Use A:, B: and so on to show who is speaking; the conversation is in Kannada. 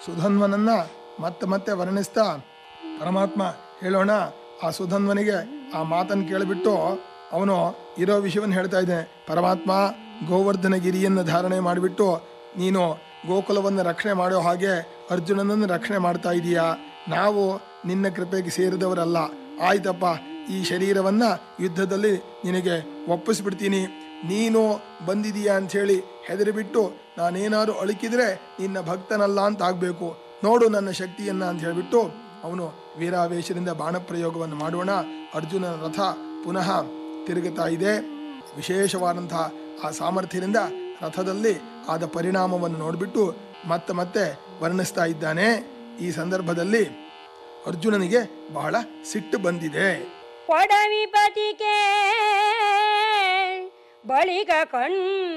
A: ಸುಧನ್ವನನ್ನ ಮತ್ತೆ ಮತ್ತೆ ವರ್ಣಿಸ್ತಾ ಪರಮಾತ್ಮ ಹೇಳೋಣ ಆ ಸುಧನ್ವನಿಗೆ ಆ ಮಾತನ್ನು ಕೇಳಿಬಿಟ್ಟು ಅವನು ಇರೋ ವಿಷಯವನ್ನು ಹೇಳ್ತಾ ಇದ್ದಾನೆ ಪರಮಾತ್ಮ ಗೋವರ್ಧನ ಗಿರಿಯನ್ನು ಧಾರಣೆ ಮಾಡಿಬಿಟ್ಟು ನೀನು ಗೋಕುಲವನ್ನು ರಕ್ಷಣೆ ಮಾಡೋ ಹಾಗೆ ಅರ್ಜುನನನ್ನು ರಕ್ಷಣೆ ಮಾಡ್ತಾ ಇದೀಯಾ ನಾವು ನಿನ್ನ ಕೃಪೆಗೆ ಸೇರಿದವರಲ್ಲ ಆಯ್ತಪ್ಪ ಈ ಶರೀರವನ್ನ ಯುದ್ಧದಲ್ಲಿ ನಿನಗೆ ಒಪ್ಪಿಸ್ಬಿಡ್ತೀನಿ ನೀನು ಬಂದಿದೀಯಾ ಅಂಥೇಳಿ ಹೆದರಿಬಿಟ್ಟು ನಾನೇನಾದ್ರು ಅಳುಕಿದ್ರೆ ನಿನ್ನ ಭಕ್ತನಲ್ಲ ಅಂತ ಆಗ್ಬೇಕು ನೋಡು ನನ್ನ ಶಕ್ತಿಯನ್ನ ಅಂತ ಹೇಳಿಬಿಟ್ಟು ಅವನು ವೀರಾವೇಶದಿಂದ ಬಾಣ ಪ್ರಯೋಗವನ್ನು ಮಾಡೋಣ ಅರ್ಜುನನ ರಥ ಪುನಃ ತಿರುಗುತ್ತಾ ಇದೆ ವಿಶೇಷವಾದಂತಹ ಆ ಸಾಮರ್ಥ್ಯದಿಂದ ರಥದಲ್ಲಿ ಆದ ಪರಿಣಾಮವನ್ನು ನೋಡಿಬಿಟ್ಟು ಮತ್ತೆ ಮತ್ತೆ ವರ್ಣಿಸ್ತಾ ಇದ್ದಾನೆ ಈ ಸಂದರ್ಭದಲ್ಲಿ ಅರ್ಜುನನಿಗೆ ಬಹಳ ಸಿಟ್ಟು ಬಂದಿದೆ
B: ಕೊಡವಿಪತಿಗೆ ಬಳಿಕ ಕಣ್